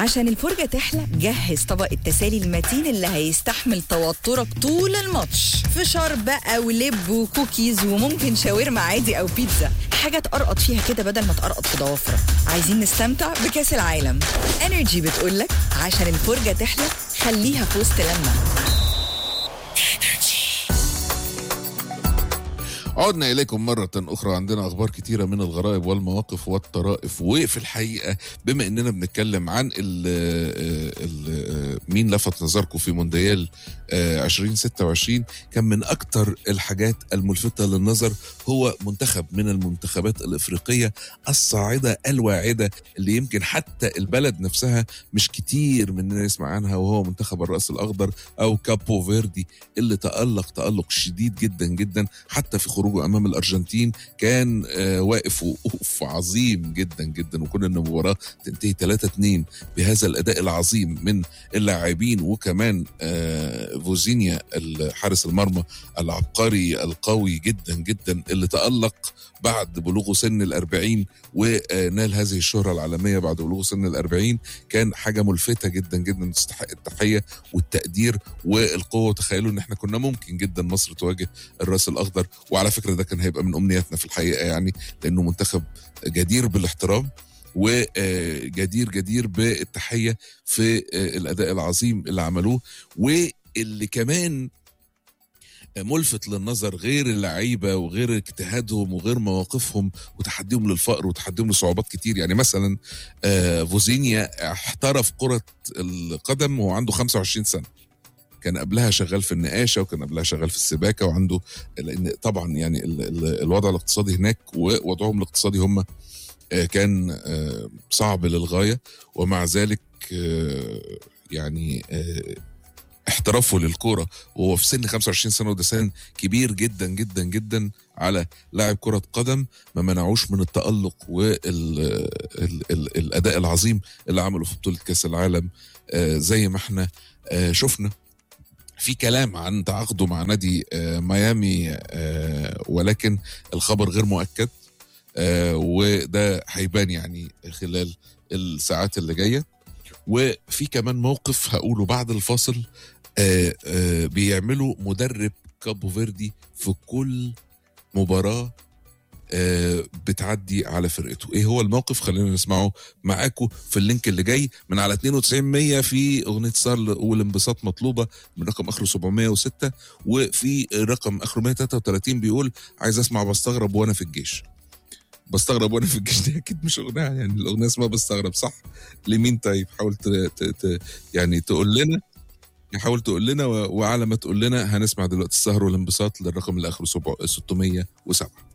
عشان الفرجة تحلى جهز طبق التسالي المتين اللي هيستحمل توترك طول الماتش فشار بقى ولب وكوكيز وممكن شاورما عادي أو بيتزا حاجة تقرقط فيها كده بدل ما تقرقط في ضوافرك عايزين نستمتع بكأس العالم انرجي بتقولك عشان الفرجة تحلى خليها في وسط لمة عدنا إليكم مرة أخرى عندنا أخبار كتيرة من الغرائب والمواقف والطرائف وفي الحقيقة بما إننا بنتكلم عن ال ال مين لفت نظركم في مونديال آه، 2026 كان من أكتر الحاجات الملفتة للنظر هو منتخب من المنتخبات الإفريقية الصاعدة الواعدة اللي يمكن حتى البلد نفسها مش كتير مننا يسمع عنها وهو منتخب الرأس الأخضر أو كابو فيردي اللي تألق تألق شديد جدا جدا حتى في خروجه امام الارجنتين كان آه واقف وقوف عظيم جدا جدا وكنا ان المباراه تنتهي 3 2 بهذا الاداء العظيم من اللاعبين وكمان آه فوزينيا حارس المرمى العبقري القوي جدا جدا اللي تالق بعد بلوغه سن الأربعين ونال هذه الشهرة العالمية بعد بلوغه سن الأربعين كان حاجة ملفتة جدا جدا تستحق التحية والتقدير والقوة تخيلوا ان احنا كنا ممكن جدا مصر تواجه الراس الأخضر وعلى فكرة ده كان هيبقى من أمنياتنا في الحقيقة يعني لأنه منتخب جدير بالاحترام وجدير جدير بالتحية في الأداء العظيم اللي عملوه واللي كمان ملفت للنظر غير اللعيبه وغير اجتهادهم وغير مواقفهم وتحديهم للفقر وتحديهم لصعوبات كتير يعني مثلا فوزينيا احترف كره القدم وهو عنده 25 سنه كان قبلها شغال في النقاشه وكان قبلها شغال في السباكه وعنده لان طبعا يعني ال ال الوضع الاقتصادي هناك ووضعهم الاقتصادي هم كان صعب للغايه ومع ذلك يعني احترافه للكوره وهو في سن 25 سنه وده سن كبير جدا جدا جدا على لاعب كره قدم ما منعوش من التالق والاداء العظيم اللي عمله في بطوله كاس العالم زي ما احنا شفنا في كلام عن تعاقده مع نادي ميامي ولكن الخبر غير مؤكد وده هيبان يعني خلال الساعات اللي جايه وفي كمان موقف هقوله بعد الفاصل آآ آآ بيعملوا مدرب كابو فيردي في كل مباراة بتعدي على فرقته ايه هو الموقف خلينا نسمعه معاكم في اللينك اللي جاي من على 92 100 في اغنيه صار والانبساط مطلوبه من رقم اخره 706 وفي رقم اخره 133 بيقول عايز اسمع بستغرب وانا في الجيش بستغرب وانا في الجيش دي اكيد مش اغنيه يعني الاغنيه اسمها بستغرب صح لمين طيب حاول ت... ت... ت... يعني تقول لنا حاول تقول لنا وعلى ما تقول لنا هنسمع دلوقتي السهر والانبساط للرقم اللي اخره 607